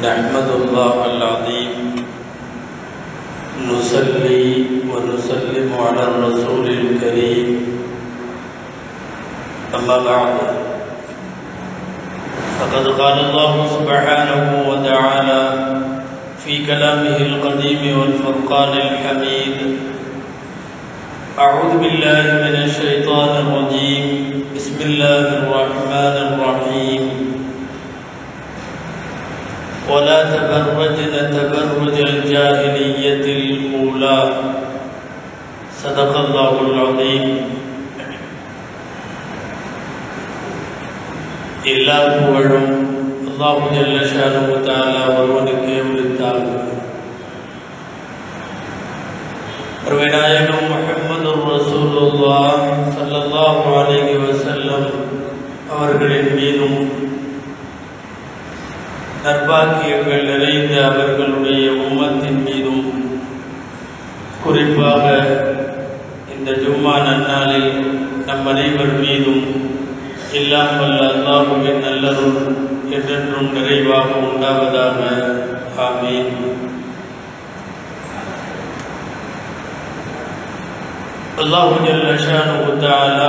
نحمد الله العظيم نصلي ونسلم على الرسول الكريم أما بعد فقد قال الله سبحانه وتعالى في كلامه القديم والفرقان الحميد أعوذ بالله من الشيطان الرجيم بسم الله الرحمن الرحيم ولا تبرجن تبرج الجاهلية الأولى صدق الله العظيم எல்லா புகழும் அல்லாஹு ஜல்ல ஷானு தாலா ஒருவனுக்கே உரித்தாகும் விநாயகம் முஹம்மது ரசூலுல்லா ஸல்லல்லாஹு அலைஹி வஸல்லம் அவர்களின் மீதும் நற்பாக்கியங்கள் நிறைந்த அவர்களுடைய உம்மத்தின் மீதும் குறிப்பாக இந்த ஜும்மா நன்னாளில் நம் அனைவர் மீதும் எல்லாம் வல்ல அல்லாஹுவின் நல்லருள் என்றென்றும் நிறைவாக உண்டாவதாக ஆமீன் அல்லாஹு ஜல்ல ஷானு தஆலா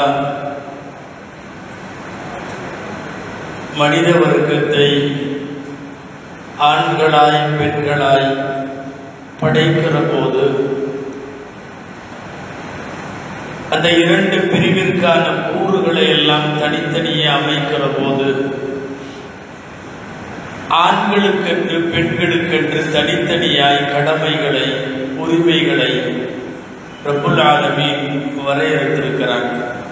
மனித வர்க்கத்தை ஆண்களாய் பெண்களாய் படைக்கிற போது அந்த இரண்டு பிரிவிற்கான கூறுகளை எல்லாம் தனித்தனியே அமைக்கிற போது ஆண்களுக்கென்று பெண்களுக்கென்று தனித்தனியாய் கடமைகளை உரிமைகளை பிரபுல் ஆலமீன் வரையறுத்திருக்கிறார்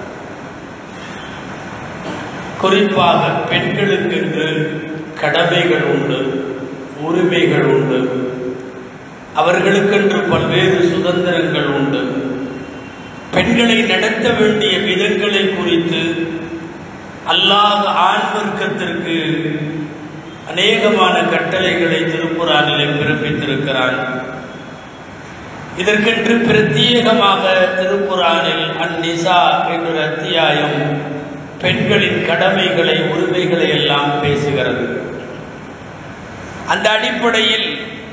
குறிப்பாக பெண்களுக்கென்று கடமைகள் உண்டு உரிமைகள் உண்டு அவர்களுக்கென்று பல்வேறு சுதந்திரங்கள் உண்டு பெண்களை நடத்த வேண்டிய விதங்களை குறித்து அல்லாஹ் ஆண் வர்க்கத்திற்கு அநேகமான கட்டளைகளை திருப்புரானிலே பிறப்பித்திருக்கிறான் இதற்கென்று பிரத்யேகமாக திருப்புரானில் அந்நிசா என்ற அத்தியாயம் பெண்களின் கடமைகளை உரிமைகளை எல்லாம் பேசுகிறது அந்த அடிப்படையில்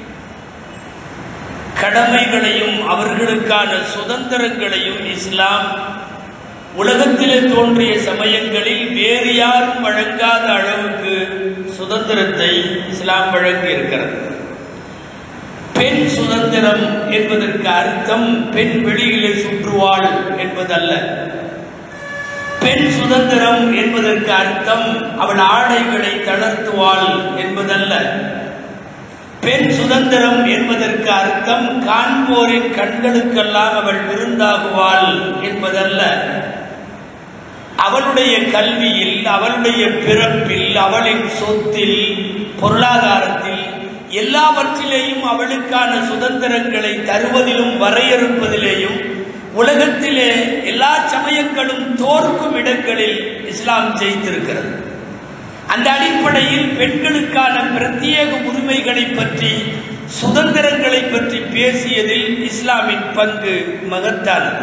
கடமைகளையும் அவர்களுக்கான சுதந்திரங்களையும் இஸ்லாம் உலகத்திலே தோன்றிய சமயங்களில் வேறு யாரும் வழங்காத அளவுக்கு சுதந்திரத்தை இஸ்லாம் வழங்கி இருக்கிறது பெண் சுதந்திரம் என்பதற்கு அர்த்தம் பெண் வெளியிலே சுற்றுவாள் என்பதல்ல பெண் சுதந்திரம் என்பதற்கு அர்த்தம் அவள் ஆடைகளை தளர்த்துவாள் என்பதல்ல பெண் சுதந்திரம் என்பதற்கு அர்த்தம் காண்போரின் கண்களுக்கெல்லாம் அவள் விருந்தாகுவாள் என்பதல்ல அவளுடைய கல்வியில் அவளுடைய பிறப்பில் அவளின் சொத்தில் பொருளாதாரத்தில் எல்லாவற்றிலேயும் அவளுக்கான சுதந்திரங்களை தருவதிலும் வரையறுப்பதிலேயும் உலகத்திலே எல்லா சமயங்களும் தோற்கும் இடங்களில் இஸ்லாம் ஜெயித்திருக்கிறது அந்த அடிப்படையில் பெண்களுக்கான பிரத்யேக உரிமைகளை பற்றி சுதந்திரங்களை பற்றி பேசியதில் இஸ்லாமின் பங்கு மகத்தானது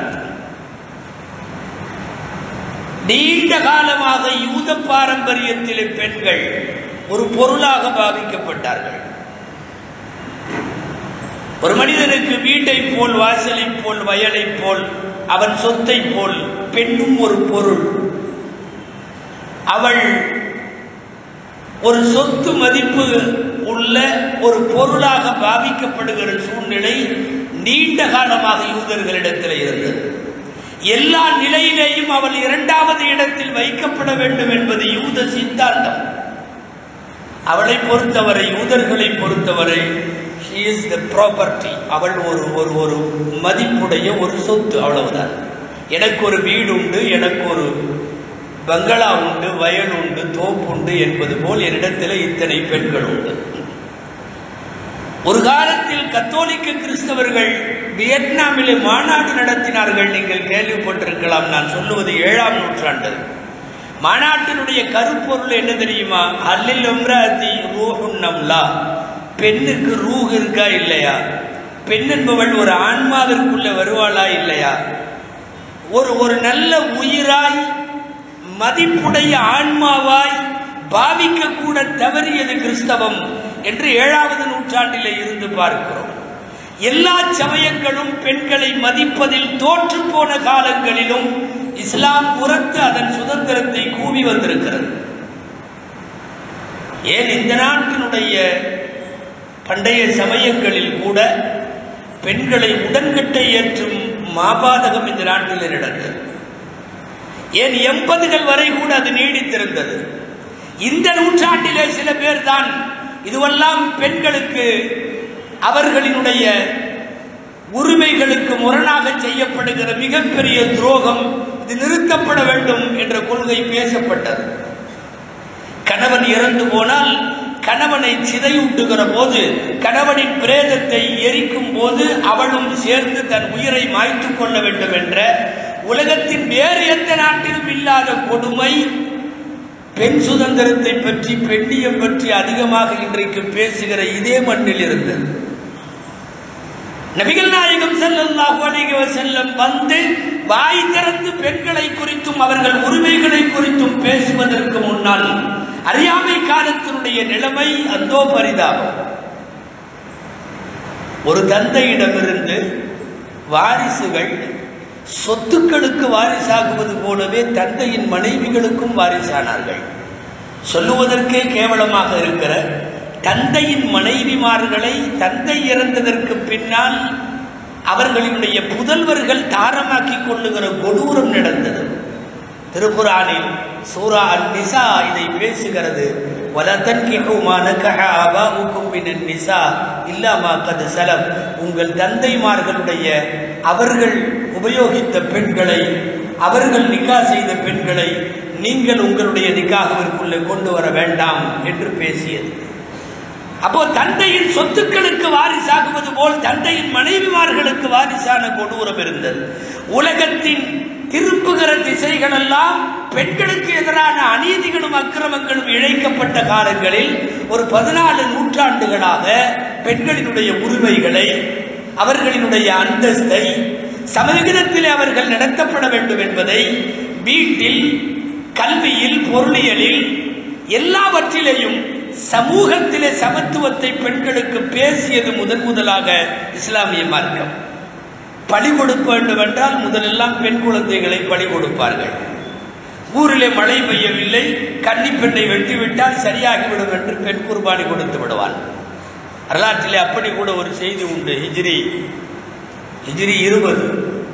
நீண்ட காலமாக யூத பாரம்பரியத்திலே பெண்கள் ஒரு பொருளாக பாவிக்கப்பட்டார்கள் ஒரு மனிதனுக்கு வீட்டை போல் வாசலை போல் வயலை போல் அவன் சொத்தை போல் பெண்ணும் ஒரு பொருள் அவள் ஒரு சொத்து மதிப்பு உள்ள ஒரு பொருளாக பாவிக்கப்படுகிற சூழ்நிலை நீண்ட காலமாக யூதர்களிடத்தில் இருந்தது எல்லா நிலையிலேயும் அவள் இரண்டாவது இடத்தில் வைக்கப்பட வேண்டும் என்பது யூத சித்தாந்தம் அவளை பொறுத்தவரை யூதர்களை பொறுத்தவரை ஷி இஸ் த ப்ராப்பர்ட்டி அவள் ஒரு ஒரு ஒரு மதிப்புடைய ஒரு சொத்து அவ்வளவுதான் எனக்கு ஒரு வீடு உண்டு எனக்கு ஒரு பங்களா உண்டு வயல் உண்டு தோப்பு உண்டு என்பது போல் என்னிடத்தில் இத்தனை பெண்கள் உண்டு ஒரு காலத்தில் கத்தோலிக்க கிறிஸ்தவர்கள் வியட்நாமிலே மாநாடு நடத்தினார்கள் நீங்கள் கேள்விப்பட்டிருக்கலாம் நான் சொல்லுவது ஏழாம் நூற்றாண்டு மாநாட்டினுடைய கருப்பொருள் என்ன தெரியுமா அல்லில் உம்ராதி ரூஹுன் நம்லா பெண்ணுக்கு ரூஹ் இருக்கா இல்லையா பெண் என்பவள் ஒரு ஆன்மாவிற்குள்ள வருவாளா இல்லையா ஒரு ஒரு நல்ல உயிராய் மதிப்புடைய ஆன்மாவாய் பாவிக்க கூட தவறியது கிறிஸ்தவம் என்று ஏழாவது நூற்றாண்டிலே இருந்து பார்க்கிறோம் எல்லா சமயங்களும் பெண்களை மதிப்பதில் தோற்று போன காலங்களிலும் இஸ்லாம் புறத்து அதன் சுதந்திரத்தை கூவி வந்திருக்கிறது ஏன் இந்த நாட்டினுடைய பண்டைய சமயங்களில் கூட பெண்களை உடன்கட்டை ஏற்றும் மாபாதகம் இந்த நாட்டில் நடந்தது ஏன் எண்பதுகள் வரை கூட அது நீடித்திருந்தது இந்த நூற்றாண்டிலே சில பேர் தான் இதுவெல்லாம் பெண்களுக்கு அவர்களினுடைய உரிமைகளுக்கு முரணாக செய்யப்படுகிற மிகப்பெரிய துரோகம் இது நிறுத்தப்பட வேண்டும் என்ற கொள்கை பேசப்பட்டது கணவன் இறந்து போனால் கணவனை சிதையூட்டுகிற போது கணவனின் பிரேதத்தை எரிக்கும் போது அவளும் சேர்ந்து தன் உயிரை மாய்த்துக் கொள்ள வேண்டும் என்ற உலகத்தின் வேறு எந்த நாட்டிலும் இல்லாத கொடுமை பெண் சுதந்திரத்தை பற்றி பெண்ணியம் பற்றி அதிகமாக இன்றைக்கு பேசுகிற இதே மண்ணில் இருந்தது நபிகள் நாயகம் ஸல்லல்லாஹு அலைஹி வஸல்லம் வந்து வாய் திறந்து பெண்களை குறித்தும் அவர்கள் உரிமைகளை குறித்தும் பேசுவதற்கு முன்னால் அறியாமை காலத்தினுடைய நிலைமை அந்தோ பரிதாபம் ஒரு தந்தையிடமிருந்து வாரிசுகள் சொத்துக்களுக்கு வாரிசாகுவது போலவே தந்தையின் மனைவிகளுக்கும் வாரிசானார்கள் சொல்லுவதற்கே கேவலமாக இருக்கிற தந்தையின் மனைவிமார்களை தந்தை இறந்ததற்கு பின்னால் அவர்களினுடைய புதல்வர்கள் தாரமாக்கிக் கொள்ளுகிற கொடூரம் நடந்தது திருக்குறானில் சூரா அந்நிசா இதை பேசுகிறது நிசா இல்லாமா கது சலம் உங்கள் தந்தைமார்களுடைய அவர்கள் உபயோகித்த பெண்களை அவர்கள் நிக்கா செய்த பெண்களை நீங்கள் உங்களுடைய நிக்காகவிற்குள்ளே கொண்டு வர வேண்டாம் என்று பேசியது அப்போ தந்தையின் சொத்துக்களுக்கு வாரிசாகுவது போல் தந்தையின் மனைவிமார்களுக்கு வாரிசான கொடூரம் இருந்தது உலகத்தின் திருப்புகிற திசைகள் எல்லாம் பெண்களுக்கு எதிரான அநீதிகளும் அக்கிரமங்களும் இழைக்கப்பட்ட காலங்களில் ஒரு பதினாலு நூற்றாண்டுகளாக பெண்களினுடைய உரிமைகளை அவர்களினுடைய அந்தஸ்தை சமவிகிதத்தில் அவர்கள் நடத்தப்பட வேண்டும் என்பதை வீட்டில் கல்வியில் பொருளியலில் எல்லாவற்றிலேயும் சமூகத்திலே சமத்துவத்தை பெண்களுக்கு பேசியது முதன் முதலாக இஸ்லாமிய மார்க்கம் பழி கொடுக்க வேண்டும் என்றால் முதலெல்லாம் பெண் குழந்தைகளை பழி கொடுப்பார்கள் ஊரிலே மழை பெய்யவில்லை கன்னி பெண்ணை வெட்டிவிட்டால் சரியாகிவிடும் என்று பெண் குர்பானி கொடுத்து விடுவான் வரலாற்றிலே அப்படி கூட ஒரு செய்தி உண்டு ஹிஜ்ரி ஹிஜ்ரி இருபது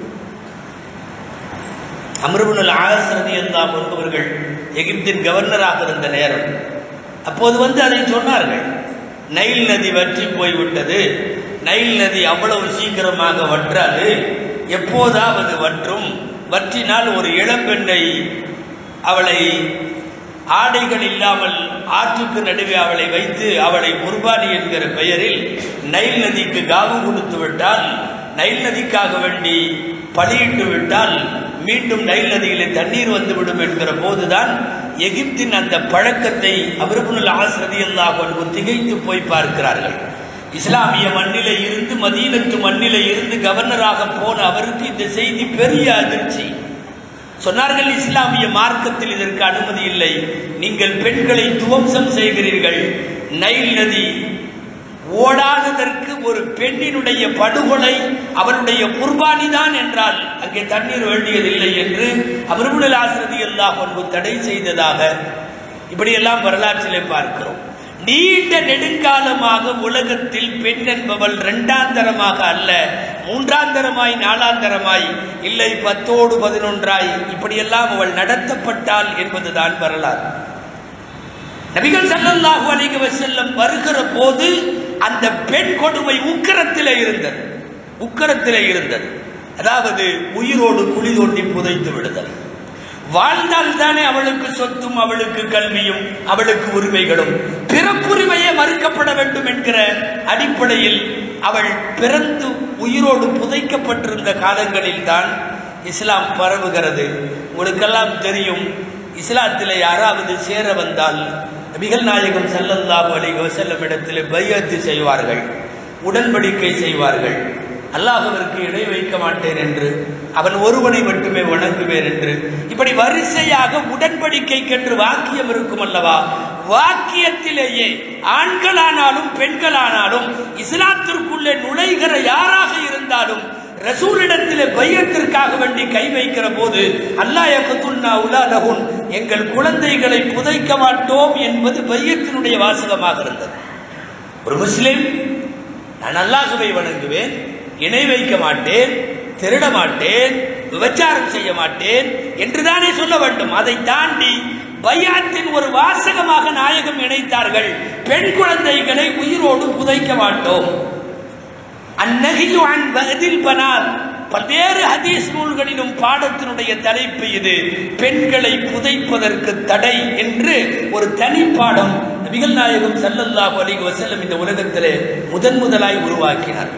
அமருபுல் ஆசிரதி எல்லாம் என்பவர்கள் எகிப்தின் கவர்னராக இருந்த நேரம் அப்போது வந்து அதை சொன்னார்கள் நைல் நதி வற்றி போய்விட்டது நைல் நதி அவ்வளவு சீக்கிரமாக வற்றாது எப்போதாவது வற்றும் வற்றினால் ஒரு இளம்பெண்ணை அவளை ஆடைகள் இல்லாமல் ஆற்றுக்கு நடுவே அவளை வைத்து அவளை குர்பானி என்கிற பெயரில் நைல் நதிக்கு காவு கொடுத்து விட்டால் நைல் நதிக்காக வேண்டி பலியிட்டு விட்டால் மீண்டும் நைல் நதியிலே தண்ணீர் வந்துவிடும் என்கிற போதுதான் எகிப்தின் அந்த பழக்கத்தை அபருபுல் ஆசிரதி அல்லாஹ் திகைத்து போய் பார்க்கிறார்கள் இஸ்லாமிய மண்ணிலே இருந்து மதீனத்து மண்ணிலே இருந்து கவர்னராக போன அவருக்கு இந்த செய்தி பெரிய அதிர்ச்சி சொன்னார்கள் இஸ்லாமிய மார்க்கத்தில் இதற்கு அனுமதி இல்லை நீங்கள் பெண்களை துவம்சம் செய்கிறீர்கள் நைல் நதி ஓடாததற்கு ஒரு பெண்ணினுடைய படுகொலை அவருடைய குர்பானி தான் என்றால் அங்கே தண்ணீர் வேண்டியதில்லை என்று அமருபுல் ஆசிரதி அல்லாஹ் ஒன்று தடை செய்ததாக இப்படியெல்லாம் வரலாற்றிலே பார்க்கிறோம் நீண்ட நெடுங்காலமாக உலகத்தில் பெண் என்பவள் இரண்டாந்தரமாக அல்ல மூன்றாந்தரமாய் நாலாந்தரமாய் இல்லை பத்தோடு பதினொன்றாய் இப்படியெல்லாம் அவள் நடத்தப்பட்டாள் என்பதுதான் வரலாறு நபிகள் ஸல்லல்லாஹு அலைஹி வஸல்லம் வருகிற போது அந்த பெண் கொடுமை உக்கரத்திலே இருந்தது உக்கரத்திலே இருந்தது அதாவது உயிரோடு குழி தோண்டி புதைத்து விடுதல் வாழ்ந்தால் தானே அவளுக்கு சொத்தும் அவளுக்கு கல்வியும் அவளுக்கு உரிமைகளும் பிறப்புரிமையே மறுக்கப்பட வேண்டும் என்கிற அடிப்படையில் அவள் பிறந்து உயிரோடு புதைக்கப்பட்டிருந்த காலங்களில் தான் இஸ்லாம் பரவுகிறது உங்களுக்கெல்லாம் தெரியும் இஸ்லாத்திலே யாராவது சேர வந்தால் நபிகள் நாயகம் ஸல்லல்லாஹு அலைஹி வஸல்லம் இடத்திலே பையத்து செய்வார்கள் உடன்படிக்கை செய்வார்கள் அல்லாஹுவிற்கு இணை வைக்க மாட்டேன் என்று அவன் ஒருவனை மட்டுமே வணங்குவேன் என்று இப்படி வரிசையாக உடன்படிக்கைக்கென்று வாக்கியம் இருக்கும் அல்லவா வாக்கியத்திலேயே ஆண்களானாலும் பெண்களானாலும் இஸ்லாத்திற்குள்ளே நுழைகிற யாராக இருந்தாலும் ரசூலிடத்திலே பையத்திற்காக வேண்டி கை வைக்கிற போது அல்லாஹ் யகத்துன்னா உலாலகுன் எங்கள் குழந்தைகளை புதைக்க மாட்டோம் என்பது பையத்தினுடைய வாசகமாக இருந்தது ஒரு முஸ்லிம் நான் அல்லாஹுவை வணங்குவேன் இணை வைக்க மாட்டேன் திருட மாட்டேன் விபச்சாரம் செய்ய மாட்டேன் என்றுதானே சொல்ல வேண்டும் அதை தாண்டி பையாத்தின் ஒரு வாசகமாக நாயகம் இணைத்தார்கள் பெண் குழந்தைகளை உயிரோடு புதைக்க மாட்டோம் அந்நகியு அன் பதில் பனால் பல்வேறு ஹதீஸ் நூல்களிலும் பாடத்தினுடைய தலைப்பு இது பெண்களை புதைப்பதற்கு தடை என்று ஒரு தனி பாடம் நபிகள் நாயகம் ஸல்லல்லாஹு அலைஹி வஸல்லம் இந்த உலகத்திலே முதன் முதலாய் உருவாக்கினார்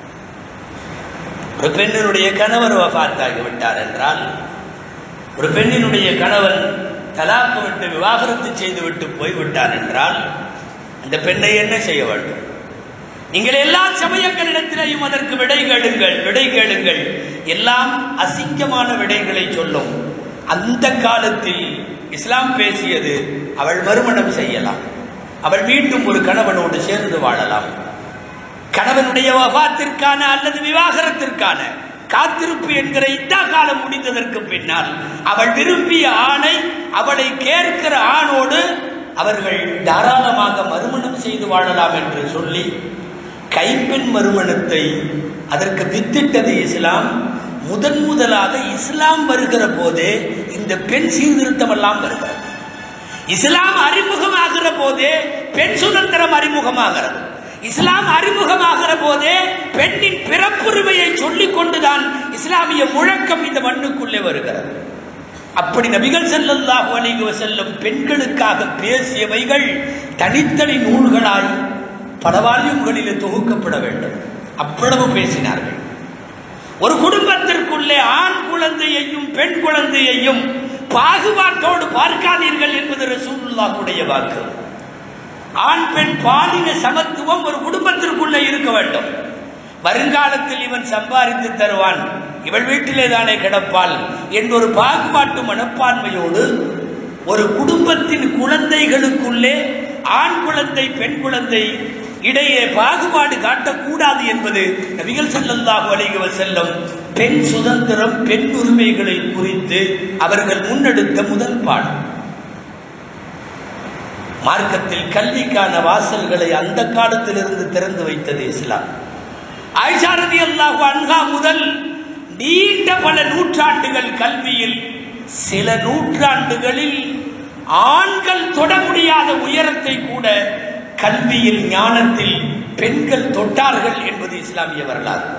ஒரு பெண்ணினுடைய கணவர் வஃபாத்தாகி விட்டார் என்றால் ஒரு பெண்ணினுடைய கணவன் தலாக்கு விட்டு விவாகரத்து செய்து விட்டு போய்விட்டார் என்றால் அந்த பெண்ணை என்ன செய்ய வேண்டும் நீங்கள் எல்லா சமயங்களிடத்திலேயும் அதற்கு விடை கேளுங்கள் விடை கேளுங்கள் எல்லாம் அசிங்கமான விடைகளை சொல்லும் அந்த காலத்தில் இஸ்லாம் பேசியது அவள் மறுமணம் செய்யலாம் அவள் மீண்டும் ஒரு கணவனோடு சேர்ந்து வாழலாம் கணவனுடைய வபாத்திற்கான அல்லது விவாகரத்திற்கான காத்திருப்பு என்கிற இத்தா காலம் முடிந்ததற்கு பின்னால் அவள் விரும்பிய ஆணை அவளை கேட்கிற ஆணோடு அவர்கள் தாராளமாக மறுமணம் செய்து வாழலாம் என்று சொல்லி கைப்பெண் மறுமணத்தை அதற்கு வித்திட்டது இஸ்லாம் முதன் முதலாக இஸ்லாம் வருகிற போதே இந்த பெண் சீர்திருத்தம் எல்லாம் வருகிறது இஸ்லாம் அறிமுகமாகிற போதே பெண் சுதந்திரம் அறிமுகமாகிறது இஸ்லாம் அறிமுகமாகிற போதே பெண்ணின் பிறப்புரிமையை சொல்லிக் கொண்டுதான் இஸ்லாமிய முழக்கம் இந்த மண்ணுக்குள்ளே வருகிறது அப்படி நபிகள் ஸல்லல்லாஹு அலைஹி வஸல்லம் பெண்களுக்காக பேசியவைகள் தனித்தனி நூல்களாய் பல வால்யூம்களிலே தொகுக்கப்பட வேண்டும் அவ்வளவு பேசினார்கள் ஒரு குடும்பத்திற்குள்ளே ஆண் குழந்தையையும் பெண் குழந்தையையும் பாகுபாட்டோடு பார்க்காதீர்கள் என்பது ரசூலுல்லாஹுடைய வாக்கு ஆண் பெண் பாலின சமத்துவம் ஒரு குடும்பத்திற்குள்ளே இருக்க வேண்டும் வருங்காலத்தில் இவன் சம்பாதித்து தருவான் இவள் வீட்டிலே தானே கிடப்பாள் என்ற ஒரு பாகுபாட்டு மனப்பான்மையோடு ஒரு குடும்பத்தின் குழந்தைகளுக்குள்ளே ஆண் குழந்தை பெண் குழந்தை இடையே பாகுபாடு காட்டக்கூடாது என்பது நபிகள் ஸல்லல்லாஹு அலைஹி வஸல்லம் பெண் சுதந்திரம் பெண் உரிமைகளை குறித்து அவர்கள் முன்னெடுத்த முதல் பாடம் மார்க்கத்தில் கல்விக்கான வாசல்களை அந்த காலத்திலிருந்து திறந்து வைத்தது இஸ்லாம் ஆயிஷா ரலியல்லாஹு அன்ஹா முதல் நீண்ட பல நூற்றாண்டுகள் கல்வியில் சில நூற்றாண்டுகளில் ஆண்கள் தொட முடியாத உயரத்தை கூட கல்வியில் ஞானத்தில் பெண்கள் தொட்டார்கள் என்பது இஸ்லாமிய வரலாறு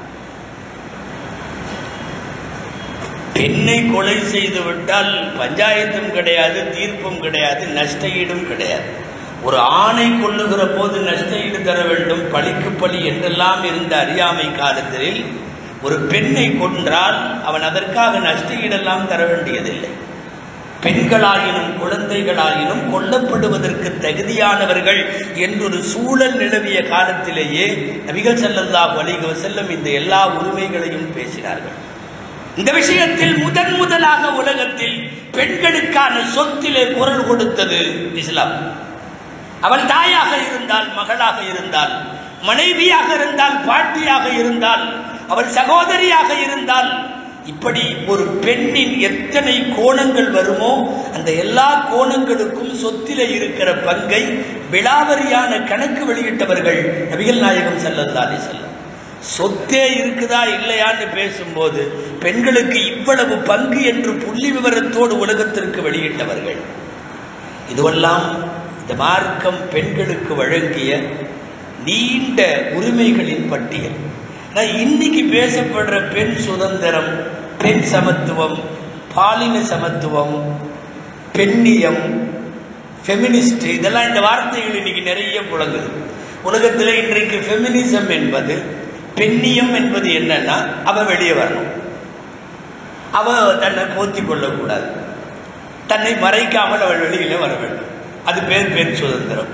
பெண்ணை கொலை செய்து விட்டால் பஞ்சாயத்தும் கிடையாது தீர்ப்பும் கிடையாது நஷ்ட ஈடும் கிடையாது ஒரு ஆணை கொள்ளுகிற போது நஷ்ட ஈடு தர வேண்டும் பழிக்கு பழி என்றெல்லாம் இருந்த அறியாமை காலத்தில் ஒரு பெண்ணை கொன்றால் அவன் அதற்காக நஷ்ட ஈடெல்லாம் தர வேண்டியதில்லை பெண்களாயினும் குழந்தைகளாயினும் கொல்லப்படுவதற்கு தகுதியானவர்கள் என்றொரு சூழல் நிலவிய காலத்திலேயே நபிகள் ஸல்லல்லாஹு அலைஹி வஸல்லம் இந்த எல்லா உரிமைகளையும் பேசினார்கள் இந்த விஷயத்தில் முதன் முதலாக உலகத்தில் பெண்களுக்கான சொத்திலே குரல் கொடுத்தது இஸ்லாம் அவள் தாயாக இருந்தால் மகளாக இருந்தால் மனைவியாக இருந்தால் பாட்டியாக இருந்தால் அவள் சகோதரியாக இருந்தால் இப்படி ஒரு பெண்ணின் எத்தனை கோணங்கள் வருமோ அந்த எல்லா கோணங்களுக்கும் சொத்திலே இருக்கிற பங்கை விளாவரியான கணக்கு வெளியிட்டவர்கள் நபிகள் நாயகம் ஸல்லல்லாஹு அலைஹி வஸல்லம் சொத்தே இருக்குதா இல்லையான்னு பேசும்போது பெண்களுக்கு இவ்வளவு பங்கு என்று புள்ளி விவரத்தோடு உலகத்திற்கு வெளியிட்டவர்கள் இதுவெல்லாம் இந்த மார்க்கம் பெண்களுக்கு வழங்கிய நீண்ட உரிமைகளின் பட்டியல் ஆனா இன்னைக்கு பேசப்படுற பெண் சுதந்திரம் பெண் சமத்துவம் பாலின சமத்துவம் பெண்ணியம் ஃபெமினிஸ்ட் இதெல்லாம் இந்த வார்த்தைகள் இன்னைக்கு நிறைய புழங்குது உலகத்தில் இன்றைக்கு ஃபெமினிசம் என்பது பெண்ணியம் என்பது என்னன்னா அவ வெளியே வரணும் அவ தன்னை போத்தி கொள்ளக்கூடாது தன்னை மறைக்காமல் அவள் வெளியில வர வேண்டும் அது பேர் பெண் சுதந்திரம்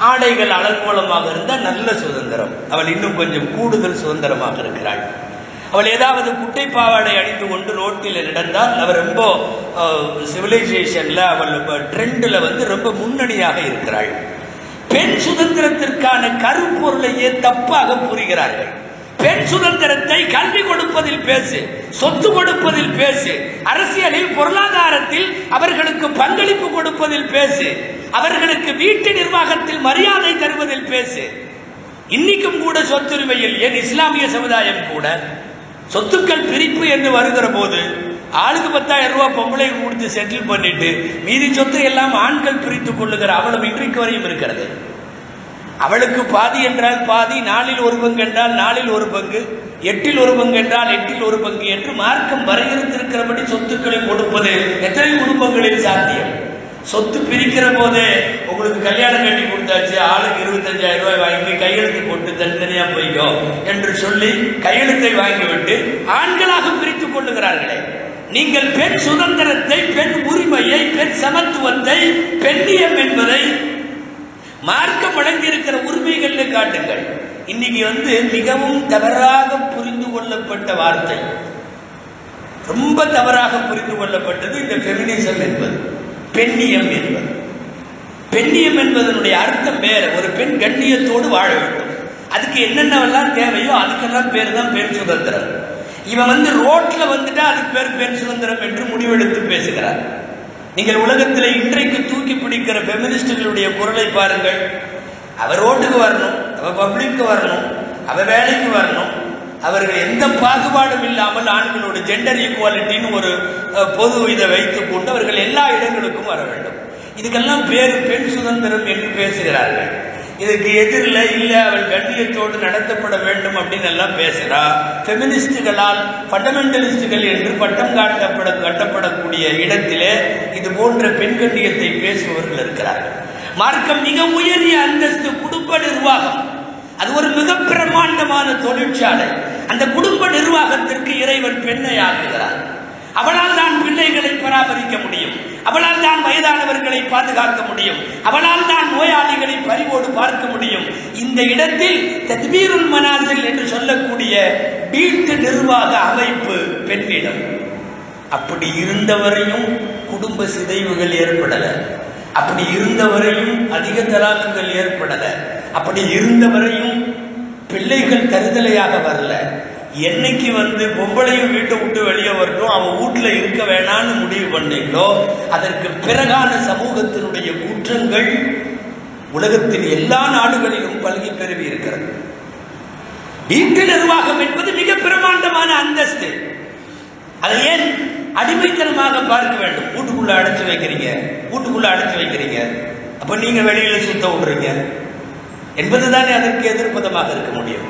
ஆடைகள் அலங்கோலமாக இருந்தால் நல்ல சுதந்திரம் அவள் இன்னும் கொஞ்சம் கூடுதல் சுதந்திரமாக இருக்கிறாள் அவள் ஏதாவது குட்டை பாவாடை அணிந்து கொண்டு ரோட்டில் நடந்தால் அவர் ரொம்ப சிவிலைசேஷன்ல அவள் ட்ரெண்ட்ல வந்து ரொம்ப முன்னணியாக இருக்கிறாள் பெண் சுதந்திரத்திற்கான கருப்பொருளையே தப்பாக புரிகிறார்கள் பெண் சுதந்திரத்தை கல்வி கொடுப்பதில் பேசு சொத்து கொடுப்பதில் பேசு அரசியலில் பொருளாதாரத்தில் அவர்களுக்கு பங்களிப்பு கொடுப்பதில் பேசு அவர்களுக்கு வீட்டு நிர்வாகத்தில் மரியாதை தருவதில் பேசு இன்னைக்கும் கூட சொத்துரிமையில் ஏன் இஸ்லாமிய சமுதாயம் கூட சொத்துக்கள் பிரிப்பு என்று வருகிற போது ஆளுக்கு பத்தாயிரம் ரூபாய் பொம்பளை கொடுத்து செட்டில் பண்ணிட்டு மீதி சொத்து எல்லாம் ஆண்கள் பிரித்துக் கொள்ளுகிற அவளும் இன்றைக்கு வரையும் இருக்கிறது அவளுக்கு பாதி என்றால் பாதி நாளில் ஒரு பங்கு என்றால் நாளில் ஒரு பங்கு எட்டில் ஒரு பங்கு என்றால் எட்டில் ஒரு பங்கு என்று மார்க்கம் வரையறுத்திருக்கிறபடி சொத்துக்களை கொடுப்பது எத்தனை குடும்பங்களில் சாத்தியம் சொத்து பிரிக்கிற போதே உங்களுக்கு கல்யாணம் கட்டி கொடுத்தாச்சு ஆளுக்கு இருபத்தஞ்சாயிரம் ரூபாய் வாங்கி கையெழுத்து போட்டு தனித்தனியா போய்க்கோ என்று சொல்லி கையெழுத்தை வாங்கிவிட்டு ஆண்களாக பிரித்துக் கொள்ளுகிறார்களே நீங்கள் பெண் சுதந்திரத்தை பெண் உரிமையை பெண் சமத்துவத்தை பெண்ணியம் என்பதை மார்க்கம் வழங்கியிருக்கிற உரிமைகளை காட்டுங்கள் இன்னைக்கு வந்து மிகவும் தவறாக புரிந்து கொள்ளப்பட்ட வார்த்தை ரொம்ப தவறாக புரிந்து கொள்ளப்பட்டது இந்த பெமினிசம் என்பது பெண்ணியம் என்பது பெண்ணியம் என்பதனுடைய அர்த்தம் வேற ஒரு பெண் கண்ணியத்தோடு வாழ வேண்டும் அதுக்கு என்னென்னவெல்லாம் தேவையோ அதுக்கெல்லாம் பேர் தான் பெண் சுதந்திரம் இவன் வந்து ரோட்ல வந்துட்டா அதுக்கு பேர் பெண் சுதந்திரம் என்று முடிவெடுத்து பேசுகிறார் நீங்கள் உலகத்தில் இன்றைக்கு தூக்கி பிடிக்கிற பெமினிஸ்டுகளுடைய குரலை பாருங்கள் அவர் ரோட்டுக்கு வரணும் அவ பப்ளிக்கு வரணும் அவ வேலைக்கு வரணும் அவர்கள் எந்த பாகுபாடும் இல்லாமல் ஆண்களோட ஜெண்டர் ஈக்குவாலிட்டின்னு ஒரு அஹ், பொது இதை வைத்துக் கொண்டு அவர்கள் எல்லா இடங்களுக்கும் வர வேண்டும் இதுக்கெல்லாம் பேரு பெண் சுதந்திரம் என்று பேசுகிறார்கள் இதுக்கு எதிரில் இல்ல அவள் கண்ணியத்தோடு நடத்தப்பட வேண்டும் அப்படின்னு எல்லாம் பேசுறா பெமினிஸ்டுகளால் ஃபண்டமெண்டலிஸ்டுகள் என்று பட்டம் காட்டப்பட கட்டப்படக்கூடிய இடத்திலே இது போன்ற பெண் கண்ணியத்தை பேசுபவர்கள் இருக்கிறார்கள் மார்க்கம் மிக உயரிய அந்தஸ்து குடும்ப நிர்வாகம் அது ஒரு மிக பிரமாண்டமான தொழிற்சாலை அந்த குடும்ப நிர்வாகத்திற்கு இறைவன் பெண்ணை ஆக்குகிறார் அவளால் தான் பிள்ளைகளை பராமரிக்க முடியும் அவளால் தான் வயதானவர்களை பாதுகாக்க முடியும் அவளால் தான் நோயாளிகளை பறிவோடு பார்க்க முடியும் இந்த இடத்தில் தத்பீருல் மனாசில் என்று சொல்லக்கூடிய வீட்டு நிர்வாக அமைப்பு பெண்ணிடம் அப்படி இருந்தவரையும் குடும்ப சிதைவுகள் ஏற்படல அப்படி இருந்தவரையும் அதிக தலாக்குகள் ஏற்படல அப்படி இருந்தவரையும் பிள்ளைகள் தருதலையாக வரல என்னைக்கு வந்து பொம்பளையும் வீட்டை விட்டு வெளியே வரட்டும் அவன் வீட்டுல இருக்க வேணாம்னு முடிவு பண்ணீங்களோ அதற்கு பிறகான சமூகத்தினுடைய குற்றங்கள் உலகத்தின் எல்லா நாடுகளிலும் பல்கி பெருவி இருக்கிறது வீட்டு நிர்வாகம் என்பது மிக பிரமாண்டமான அந்தஸ்து அதை ஏன் அடிமைத்தனமாக பார்க்க வேண்டும் வீட்டுக்குள்ள அடைச்சு வைக்கிறீங்க வீட்டுக்குள்ள அடைச்சு வைக்கிறீங்க அப்ப நீங்க வெளியில சுத்த விடுறீங்க என்பதுதானே அதற்கு எதிர்ப்பதமாக இருக்க முடியும்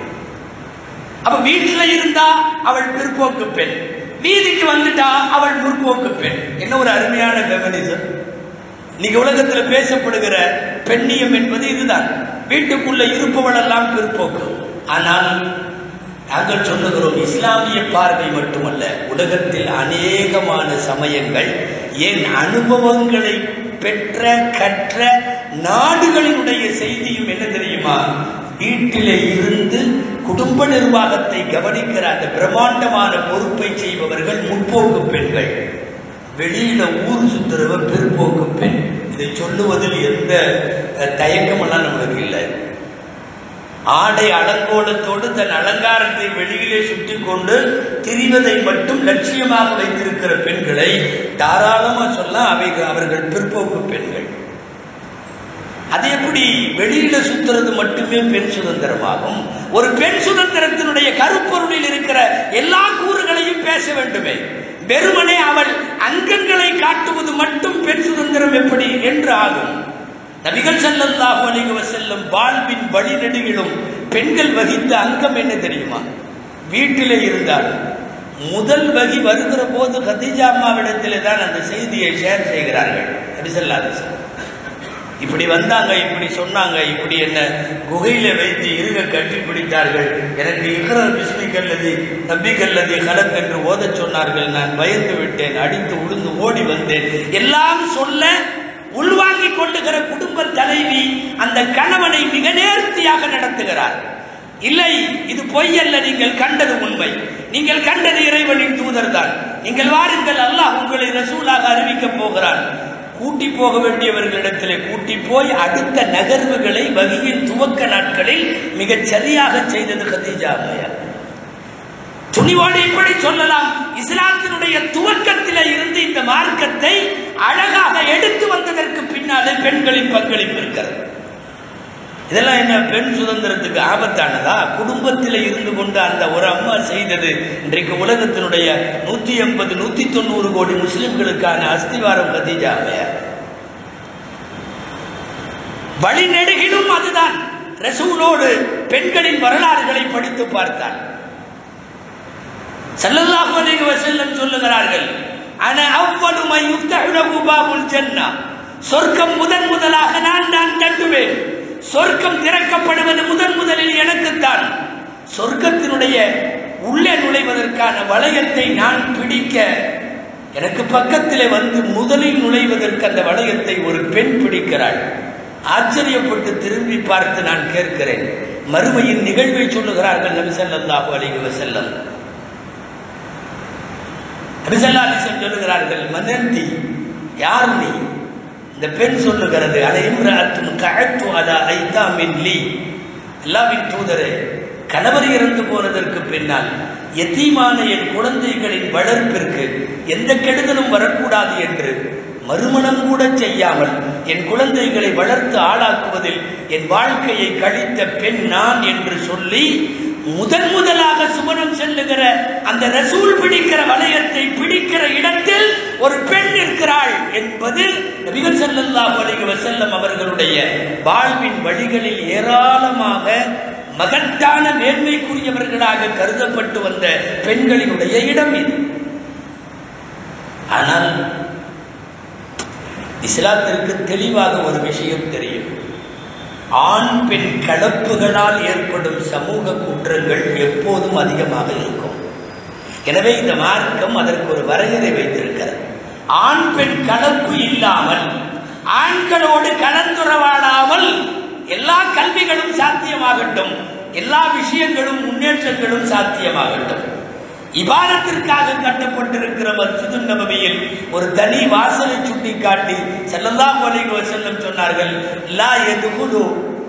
அப்ப வீட்டுல இருந்தா அவள் பிற்போக்கு பெண் வீதிக்கு வந்துட்டா அவள் முற்போக்கு பெண் என்ன ஒரு அருமையான ஃபெமினிசம் இன்னைக்கு உலகத்துல பேசப்படுகிற பெண்ணியம் என்பது இதுதான் வீட்டுக்குள்ள இருப்பவள் எல்லாம் பிற்போக்கு ஆனால் நாங்கள் சொல்லுகிறோம் இஸ்லாமிய பார்வை மட்டுமல்ல உலகத்தில் அநேகமான சமயங்கள் என் அனுபவங்களை பெற்ற கற்ற நாடுகளினுடைய செய்தியும் என்ன தெரியுமா வீட்டிலே இருந்து குடும்ப நிர்வாகத்தை கவனிக்கிற அந்த பிரம்மாண்டமான பொறுப்பை செய்பவர்கள் முற்போக்கு பெண்கள் வெளியில ஊர் சுத்துறவ பிற்போக்கு பெண் இதை சொல்லுவதில் எந்த அஹ், தயக்கமெல்லாம் நம்மளுக்கு இல்லை ஆடை அலங்கோலத்தோடு தன் அலங்காரத்தை வெளியிலே சுற்றி கொண்டு திரிவதை மட்டும் லட்சியமாக வைத்திருக்கிற பெண்களை தாராளமா சொல்ல அவை அவர்கள் பிற்போக்கு பெண்கள் அது எப்படி வெளியில சுத்துறது மட்டுமே பெண் சுதந்திரமாகும் ஒரு பெண் சுதந்திரத்தினுடைய கருப்பொருளில் இருக்கிற எல்லா கூறுகளையும் பேச வேண்டுமே வெறுமனே அவள் அங்கங்களை காட்டுவது மட்டும் பெண் சுதந்திரம் எப்படி என்று ஆகும் நபிகள் ஸல்லல்லாஹு அலைஹி வஸல்லம் வாழ்வின் வழிநெடுகிலும் பெண்கள் வகித்த அங்கம் என்ன தெரியுமா வீட்டிலே இருந்தால் முதல் வகி வருகிற போது கதீஜா அம்மாவிடத்திலே தான் அந்த செய்தியை ஷேர் செய்கிறார்கள் நபி ஸல்லல்லாஹு அலைஹி வஸல்லம் இப்படி வந்தாங்க இப்படி சொன்னாங்க இப்படி என்ன குகையில வைத்து இருக கட்டி பிடித்தார்கள் எனக்கு இகரர் பிஸ்மி கல்லதி நம்பி கல்லதி கலக் என்று ஓதச் சொன்னார்கள் நான் பயந்து விட்டேன் அடித்து உளுந்து ஓடி வந்தேன் எல்லாம் சொல்ல உள்வாங்கிக் கொள்ளுகிற குடும்ப தலைவி அந்த கணவனை மிக நேர்த்தியாக நடத்துகிறார் இல்லை இது பொய் அல்ல நீங்கள் கண்டது உண்மை நீங்கள் கண்டது இறைவனின் தூதர் தான் நீங்கள் வாருங்கள் அல்லாஹ் உங்களை ரசூலாக அறிவிக்கப் போகிறான் கூட்டி போக வேண்டியவர்களிடத்திலே கூட்டி போய் அடுத்த நகர்வுகளை வகியின் துவக்க நாட்களில் மிகச் சரியாக செய்தது கதீஜா அம்மையார் துணிவோடு இப்படி சொல்லலாம் இஸ்லாத்தினுடைய துவக்கத்திலே இருந்து இந்த மார்க்கத்தை அழகாக எடுத்து வந்ததற்கு பின்னாலே பெண்களின் பங்களிப்பு இருக்கிறது இதெல்லாம் என்ன பெண் சுதந்திரத்துக்கு ஆபத்தானதா குடும்பத்தில் இருந்து கொண்டு அந்த ஒரு அம்மா செய்தது இன்றைக்கு உலகத்தினுடைய நூத்தி எண்பது நூத்தி தொண்ணூறு கோடி முஸ்லிம்களுக்கான அஸ்திவாரம் கதீஜா அம்மையார் வழிநெடுகிலும் அதுதான் ரசூலோடு பெண்களின் வரலாறுகளை படித்து பார்த்தார் ஸல்லல்லாஹு அலைஹி வஸல்லம் சொல்லுகிறார்கள் அன அவ்வளு மை யுஃப்தஹு பாபுல் ஜன்னா சொர்க்கம் முதன் முதலாக நான் தான் தட்டுவேன் சொர்க்கம் திறக்கப்படுவது முதன் முதலில் எனக்குத்தான் சொர்க்கத்தினுடைய உள்ளே நுழைவதற்கான வளையத்தை நான் பிடிக்க எனக்கு பக்கத்திலே வந்து முதலில் நுழைவதற்கு அந்த வளையத்தை ஒரு பெண் பிடிக்கிறாள் ஆச்சரியப்பட்டு திரும்பி பார்த்து நான் கேட்கிறேன் மறுமையின் நிகழ்வை சொல்லுகிறார்கள் நபி ஸல்லல்லாஹு அலைஹி வஸல்லம் நபிசல்லாலிசன் சொல்லுகிறார்கள் மனந்தி யார் நீ இந்த பெண் சொல்லுகிறது அட இம்ராத்தும் கழத்து அதா ஐதா மின் லீ அல்லாவின் தூதரே கணவர் இறந்து போனதற்கு பின்னால் எத்தீமான என் குழந்தைகளின் வளர்ப்பிற்கு எந்த கெடுதலும் வரக்கூடாது என்று மறுமணம் கூட செய்யாமல் என் குழந்தைகளை வளர்த்து ஆளாக்குவதில் என் வாழ்க்கையை கழித்த பெண் நான் என்று சொல்லி முதன் முதலாக சுமணம் செல்லுகிற அந்த ரசூல் பிடிக்கிற வளையத்தை பிடிக்கிற இடத்தில் ஒரு பெண் இருக்கிறாள் என்பது நபிகள் ஸல்லல்லாஹு அலைஹி வஸல்லம் அவர்களுடைய வாழ்வின் வழிகளில் ஏராளமாக மகத்தான மேன்மைக்குரியவர்களாக கருதப்பட்டு வந்த பெண்களினுடைய இடம் இது ஆனால் இஸ்லாத்திற்கு தெளிவாக ஒரு விஷயம் தெரியும் ஆண் பெண் கலப்புகளால் ஏற்படும் சமூக குற்றங்கள் எப்போதும் அதிகமாக இருக்கும் எனவே இந்த மார்க்கம் அதற்கு ஒரு வரையறை வைத்திருக்கிறது ஆண் பெண் கலப்பு இல்லாமல் ஆண்களோடு கலந்துறவாடாமல் எல்லா கல்விகளும் சாத்தியமாகட்டும் எல்லா விஷயங்களும் முன்னேற்றங்களும் சாத்தியமாகட்டும் இபாரத்திற்காக கட்டப்பட்டிருக்கிற மஸ்ஜிது நபவியில் ஒரு தனி வாசலை சுட்டி காட்டி ஸல்லல்லாஹு அலைஹி வஸல்லம் சொன்னார்கள் லா யதுகுலு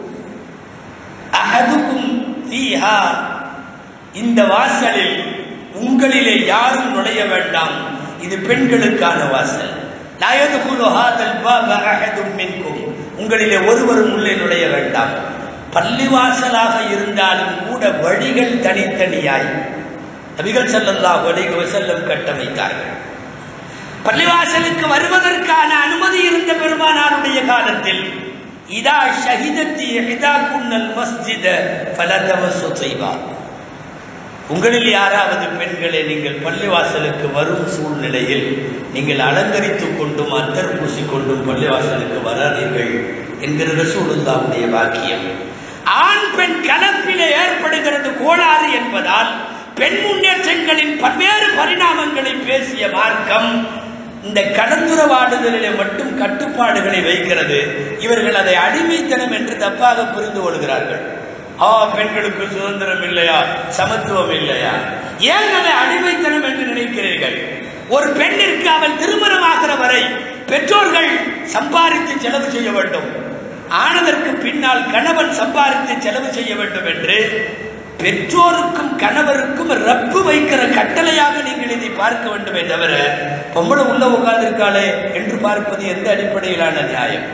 அஹதுக்கும் ஃபீஹா இந்த வாசலில் உங்களிலே யாரும் நுழைய வேண்டாம் இது பெண்களுக்கான வாசல் லா யதுகுலு ஹாதல் பாப அஹதும் மின்கும் உங்களிலே ஒருவரும் உள்ளே நுழைய வேண்டாம் பள்ளிவாசலாக இருந்தாலும் கூட வழிகள் தனித்தனியாய் நபிகள் ஸல்லல்லாஹு அலைஹி வஸல்லம் கட்டமைத்தார்கள் பள்ளிவாசலுக்கு வருவதற்கான அனுமதி இருந்த பெருமானாருடைய காலத்தில் இதா ஷஹிதத்தி இதா குன்னல் மஸ்ஜித ஃபலதமசு செய்வா உங்களில் யாராவது பெண்களே நீங்கள் பள்ளிவாசலுக்கு வரும் சூழ்நிலையில் நீங்கள் அலங்கரித்துக் கொண்டும் அத்தர் பூசிக்கொண்டும் பள்ளிவாசலுக்கு வராதீர்கள் என்கிற ரசூலுல்லாவுடைய வாக்கியம் ஆண் பெண் கலப்பிலே ஏற்படுகிறது கோளாறு என்பதால் பெண் முன்னேற்றங்களின் பல்வேறு பரிணாமங்களை பேசிய மார்க்கம் இந்த கடந்துறவாடுதலிலே மட்டும் கட்டுப்பாடுகளை வைக்கிறது இவர்கள் அதை அடிமைத்தனம் என்று தப்பாக புரிந்து கொள்கிறார்கள் ஆ பெண்களுக்கு சுதந்திரம் இல்லையா சமத்துவம் இல்லையா ஏன் அதை அடிமைத்தனம் என்று நினைக்கிறீர்கள் ஒரு பெண்ணிற்கு அவள் திருமணமாகிற வரை பெற்றோர்கள் சம்பாதித்து செலவு செய்ய வேண்டும் ஆனதற்கு பின்னால் கணவன் சம்பாதித்து செலவு செய்ய வேண்டும் என்று பெற்றோருக்கும் கணவருக்கும் ரப்பு வைக்கிற கட்டளையாக நீங்கள் இதை பார்க்க வேண்டுமே தவிர பொம்பளை உள்ள உட்கார்ந்திருக்காளே என்று பார்ப்பது எந்த அடிப்படையிலான நியாயம்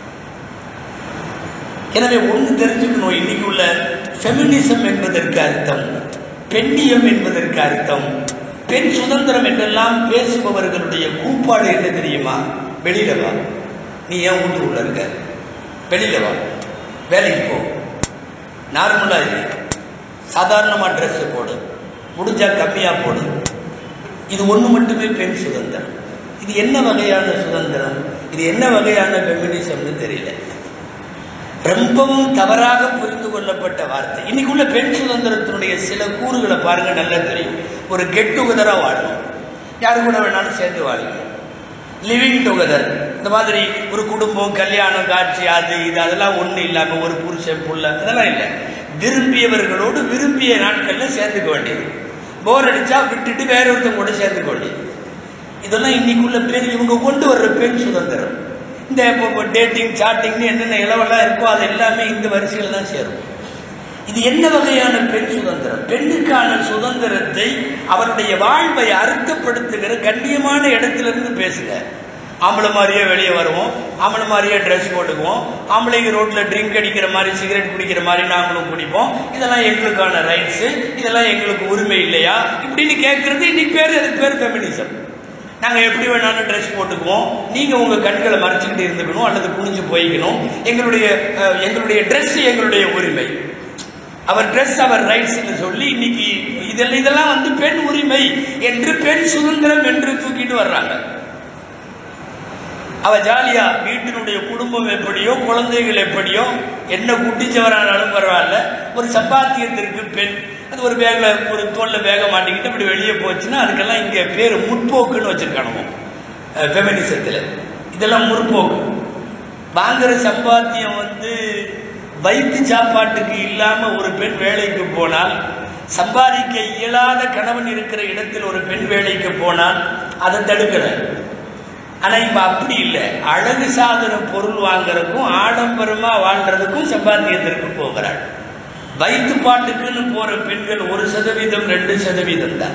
எனவே ஒன்று தெரிஞ்சுக்கணும் இன்னைக்கு உள்ள ஃபெமினிசம் என்பதற்கு அர்த்தம் பெண்ணியம் என்பதற்கு அர்த்தம் பெண் சுதந்திரம் என்றெல்லாம் பேசுபவர்களுடைய கூப்பாடு என்ன தெரியுமா வெளியில வா நீ ஏன் வீட்டுக்குள்ள இருக்க வெளியில வா வேலைக்கு போ நார்மலா இரு சாதாரணமாக ட்ரெஸ் போடு முடிஞ்சா கம்மியா போடு இது ஒண்ணு மட்டுமே பெண் சுதந்திரம் இது என்ன வகையான சுதந்திரம் இது என்ன வகையான ஃபெமினிசம்னு தெரியல ரொம்பவும் தவறாக புரிந்து கொள்ளப்பட்ட வார்த்தை இன்னைக்கு உள்ள பெண் சுதந்திரத்தினுடைய சில கூறுகளை பாருங்க நல்லா தெரியும் ஒரு கெட் டுகெதரா வாழணும் யாரு கூட வேணாலும் சேர்ந்து வாழுங்க லிவிங் டுகெதர் இந்த மாதிரி ஒரு குடும்பம் கல்யாணம் காட்சி அது இது அதெல்லாம் ஒண்ணு இல்லாம ஒரு புருஷன் புள்ள அதெல்லாம் இல்லை விரும்பியவர்களோடு விரும்பிய நாட்கள்ல சேர்ந்துக்க வேண்டியது போர் அடிச்சா விட்டுட்டு வேற ஒருத்தன் கூட சேர்ந்து கொள்ளி இதெல்லாம் இன்னைக்குள்ள பேர் இவங்க கொண்டு வர்ற பெண் சுதந்திரம் இந்த இப்போ டேட்டிங் சாட்டிங்னு என்னென்ன இளவெல்லாம் இருக்கோ அது எல்லாமே இந்த வரிசையில் தான் சேரும் இது என்ன வகையான பெண் சுதந்திரம் பெண்ணுக்கான சுதந்திரத்தை அவருடைய வாழ்வை அர்த்தப்படுத்துகிற கண்ணியமான இடத்திலிருந்து பேசுங்க ஆம்பளை மாதிரியே வெளியே வருவோம் ஆம்பளை மாதிரியே ட்ரெஸ் போட்டுக்குவோம் ஆம்பளைங்க ரோட்ல ட்ரிங்க் அடிக்கிற மாதிரி சிகரெட் குடிக்கிற மாதிரி நாங்களும் குடிப்போம் இதெல்லாம் எங்களுக்கான ரைட்ஸ் இதெல்லாம் எங்களுக்கு உரிமை இல்லையா இப்படின்னு கேட்கறது இன்னைக்கு பேர் அதுக்கு பேர் ஃபெமினிசம் நாங்கள் எப்படி வேணாலும் ட்ரெஸ் போட்டுக்குவோம் நீங்கள் உங்கள் கண்களை மறைச்சிக்கிட்டு இருந்துக்கணும் அல்லது குனிஞ்சு போய்க்கணும் எங்களுடைய அஹ், எங்களுடைய ட்ரெஸ் எங்களுடைய உரிமை அவர் ட்ரெஸ் அவர் ரைட்ஸ் சொல்லி இன்னைக்கு இதெல்லாம் இதெல்லாம் வந்து பெண் உரிமை என்று பெண் சுதந்திரம் என்று தூக்கிட்டு வர்றாங்க அவ ஜாலியா வீட்டினுடைய குடும்பம் எப்படியோ குழந்தைகள் எப்படியோ என்ன குட்டிச்சவரானாலும் பரவாயில்ல ஒரு சப்பாத்தியத்திற்கு பெண் அது ஒரு பேக்ல ஒரு தோல்ல பேக மாட்டிக்கிட்டு அப்படி வெளியே போச்சுன்னா அதுக்கெல்லாம் இங்க பேர் முற்போக்குன்னு வச்சிருக்கானுமோ ஃபெமினிசத்தில் இதெல்லாம் முற்போக்கு வாங்குற சம்பாத்தியம் வந்து வயிற்று சாப்பாட்டுக்கு இல்லாம ஒரு பெண் வேலைக்கு போனால் சம்பாதிக்க இயலாத கணவன் இருக்கிற இடத்தில் ஒரு பெண் வேலைக்கு போனால் அதை தடுக்கிறேன் ஆனா இப்ப அப்படி இல்லை அழகு சாதன பொருள் வாங்குறதுக்கும் ஆடம்பரமா வாழ்றதுக்கும் சம்பாத்தியத்திற்கு போகிறாள் வயிற்று பாட்டுக்குன்னு போற பெண்கள் ஒரு சதவீதம் ரெண்டு சதவீதம் தான்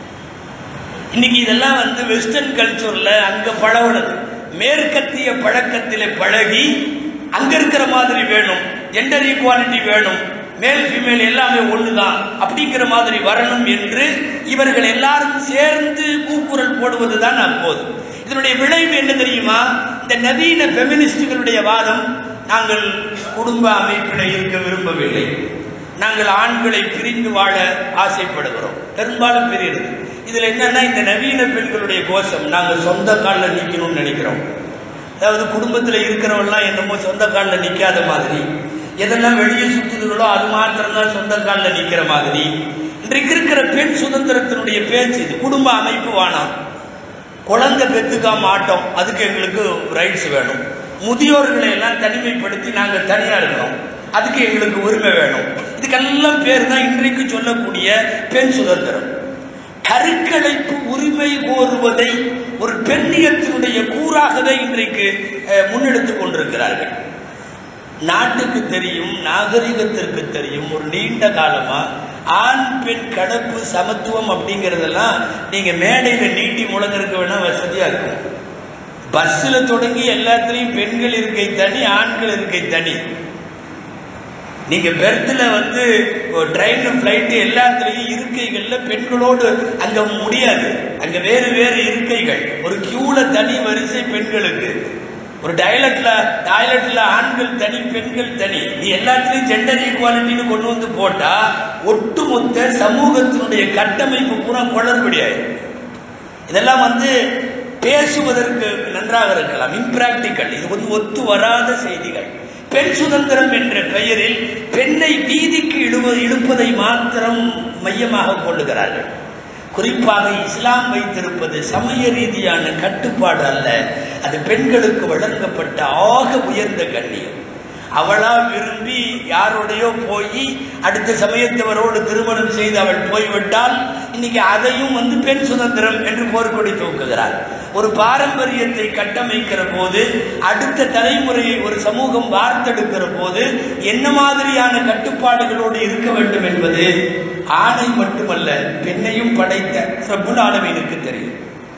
இன்னைக்கு இதெல்லாம் வந்து வெஸ்டர்ன் கல்ச்சர்ல அங்க பழகுனது மேற்கத்திய பழக்கத்திலே பழகி அங்க இருக்கிற மாதிரி வேணும் ஜெண்டர் ஈக்குவாலிட்டி வேணும் மேல் ஃபீமேல் எல்லாமே ஒண்ணுதான் அப்படிங்கிற மாதிரி வரணும் என்று இவர்கள் எல்லாரும் சேர்ந்து கூக்குரல் போடுவதுதான் அப்போது இதனுடைய விளைவு என்ன தெரியுமா இந்த நவீன பெமினிஸ்டுகளுடைய வாதம் நாங்கள் குடும்ப அமைப்பில் இருக்க விரும்பவில்லை நாங்கள் ஆண்களை பிரிந்து வாழ ஆசைப்படுகிறோம் பெரும்பாலும் பிரியுது இதுல என்னன்னா இந்த நவீன பெண்களுடைய கோஷம் நாங்கள் சொந்த காலில் நிக்கணும்னு நினைக்கிறோம் அதாவது குடும்பத்துல இருக்கிறவங்கலாம் என்னமோ சொந்த காலில் நிக்காத மாதிரி எதெல்லாம் வெளியே சுத்துதுகளோ அது மாத்திரம் தான் சொந்த காலில் நிக்கிற மாதிரி இன்றைக்கு இருக்கிற பெண் சுதந்திரத்தினுடைய பேச்சு இது குடும்ப அமைப்பு வேணாம் குழந்தை பெத்துக்கா மாட்டோம் அதுக்கு எங்களுக்கு ரைட்ஸ் வேணும் முதியோர்களை எல்லாம் தனிமைப்படுத்தி நாங்கள் தனியா இருக்கிறோம் அதுக்கு எங்களுக்கு உரிமை வேணும் இதுக்கெல்லாம் பேர் தான் இன்றைக்கு சொல்லக்கூடிய பெண் சுதந்திரம் கருக்கலைப்பு உரிமை கோருவதை ஒரு பெண்ணியத்தினுடைய கூறாகவே இன்றைக்கு அஹ், முன்னெடுத்துக் கொண்டிருக்கிறார்கள் நாட்டுக்கு தெரியும் நாகரிகத்திற்கு தெரியும் ஒரு நீண்ட காலமா ஆண் பெண் கடப்பு சமத்துவம் அப்படிங்கறதெல்லாம் நீங்க மேடையில நீட்டி முழங்கறதுக்கு வேணா வசதியா இருக்கும் பஸ்ல தொடங்கி எல்லாத்துலயும் பெண்கள் இருக்கை தனி ஆண்கள் இருக்கை தனி நீங்க பெர்த்ல வந்து ட்ரெயின் ஃபிளைட் எல்லாத்துலயும் இருக்கைகள்ல பெண்களோடு அங்க முடியாது அங்க வேறு வேறு இருக்கைகள் ஒரு கியூல தனி வரிசை பெண்களுக்கு ஒரு டைலட்ல டாய்லெட்ல ஆண்கள் தனி பெண்கள் தனி நீ எல்லாத்துலயும் ஜெண்டர் ஈக்குவாலிட்டின்னு கொண்டு வந்து போட்டா ஒட்டுமொத்த சமூகத்தினுடைய கட்டமைப்பு பூரா குளறுபடியாயிரும் இதெல்லாம் வந்து பேசுவதற்கு நன்றாக இருக்கலாம் இம்ப்ராக்டிக்கல் இது வந்து ஒத்து வராத செய்திகள் பெண் சுதந்திரம் என்ற பெயரில் பெண்ணை வீதிக்கு இழுவ இழுப்பதை மாத்திரம் மையமாக கொள்ளுகிறார்கள் குறிப்பாக இஸ்லாம் வைத்திருப்பது சமய ரீதியான கட்டுப்பாடு அல்ல அது பெண்களுக்கு வழங்கப்பட்ட ஆக உயர்ந்த கண்ணியம் அவளா விரும்பி யாரோடையோ போய் அடுத்த சமயத்தவரோடு திருமணம் செய்து அவள் போய்விட்டால் இன்னைக்கு அதையும் வந்து பெண் சுதந்திரம் என்று போர்க்கொடி தூக்குகிறார் ஒரு பாரம்பரியத்தை கட்டமைக்கிற போது அடுத்த தலைமுறையை ஒரு சமூகம் வார்த்தெடுக்கிற போது என்ன மாதிரியான கட்டுப்பாடுகளோடு இருக்க வேண்டும் என்பது ஆணை மட்டுமல்ல பெண்ணையும் படைத்த ரப்புல் ஆலமீனுக்கு தெரியும்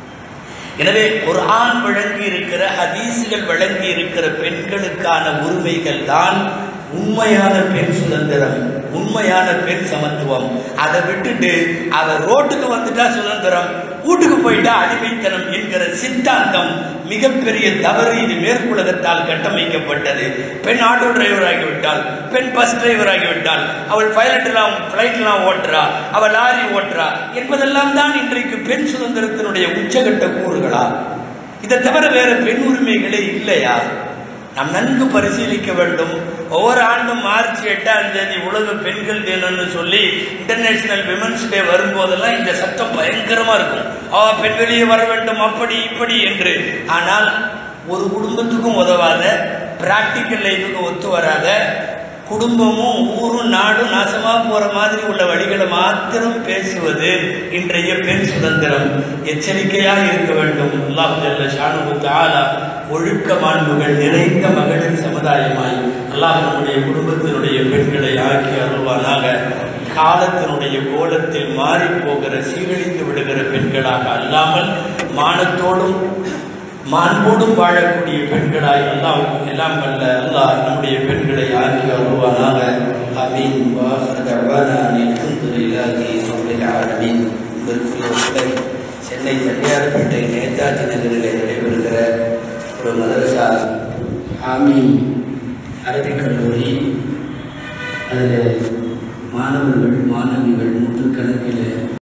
எனவே குர்ஆன் வழங்கி இருக்கிற ஹதீசுகள் வழங்கி இருக்கிற பெண்களுக்கான உரிமைகள் தான் உண்மையான பெண் சுதந்திரம் உண்மையான பெண் சமத்துவம் அதை விட்டுட்டு அவ ரோட்டுக்கு வந்துட்டா சுதந்திரம் வீட்டுக்கு போயிட்டா அடிமைத்தனம் என்கிற சித்தாந்தம் மிகப்பெரிய தவறு இது மேற்குலகத்தால் கட்டமைக்கப்பட்டது பெண் ஆட்டோ டிரைவர் ஆகிவிட்டால் பெண் பஸ் டிரைவர் ஆகிவிட்டால் அவள் பைலட்லாம் பிளைட்லாம் ஓட்டுறா அவள் லாரி ஓட்டுறா என்பதெல்லாம் தான் இன்றைக்கு பெண் சுதந்திரத்தினுடைய உச்சகட்ட கூறுகளா இதை தவிர வேற பெண் உரிமைகளே இல்லையா நாம் நன்கு பரிசீலிக்க வேண்டும் ஒவ்வொரு ஆண்டும் மார்ச் எட்டாம் தேதி உலக பெண்கள் தினம்னு சொல்லி இன்டர்நேஷனல் விமன்ஸ் டே வரும்போதெல்லாம் இந்த சத்தம் பயங்கரமா இருக்கும் ஆ பெண் வெளியே வர வேண்டும் அப்படி இப்படி என்று ஆனால் ஒரு குடும்பத்துக்கும் உதவாத பிராக்டிக்கல் லைஃபுக்கு ஒத்து வராத குடும்பமும் ஊரும் நாடும் நாசமா போற மாதிரி உள்ள வழிகளை மாத்திரம் பேசுவது இன்றைய பெண் சுதந்திரம் எச்சரிக்கையாக இருக்க வேண்டும் அல்லாஹ் ஜல்ல ஷானு தாலா ஒழுக்க மாண்புகள் நிறைந்த மகளிர் சமுதாயமாய் அல்லாஹ் நம்முடைய குடும்பத்தினுடைய பெண்களை ஆக்கி அருள்வானாக காலத்தினுடைய கோலத்தில் மாறி போகிற சீரழிந்து விடுகிற பெண்களாக அல்லாமல் மானத்தோடும் மாண்போடும் வாழக்கூடிய பெண்களாய் அல்லாஹ் எல்லாம் வல்ல அல்லாஹ் நம்முடைய பெண்களை ஆக்கி அருள்வானாக அமீன் ஆலமீன் சென்னை தனியார்பேட்டை நேதாஜி நகரில் நடைபெறுகிற ஒரு மதரசா ஆமீன் அரபிக் கல்லூரி அதில் மாணவர்கள் மாணவிகள் நூற்றுக்கணக்கில்